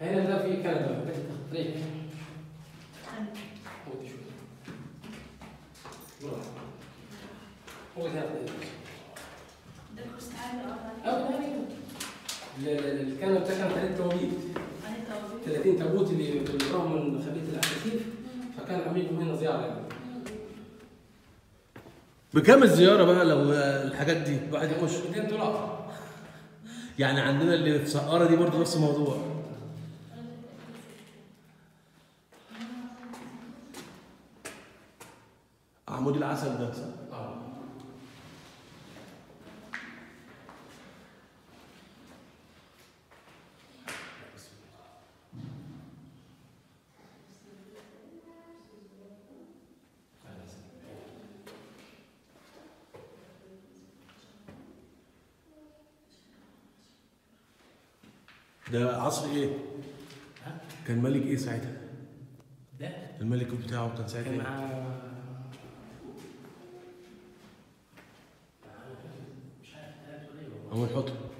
هنا ده في كندا بقى بدك طريق هو دي شو هو ده ده كورس عالي اه أو ده الكندا بتاعها كانت توابيت عن التوظيف 30 تابوت اللي بنقراهم من خبيث العساكير فكان عاملين هنا زياره يعني بكام الزياره بقى لو الحاجات دي الواحد يخش 200 دولار يعني عندنا اللي في سقاره دي برضه نفس الموضوع عمود العسل ده صح؟ اه ده عصر ايه؟ ها؟ كان ملك ايه ساعتها؟ ده الملك بتاعه كان ساعتها كان ايه؟ مع عمود حطب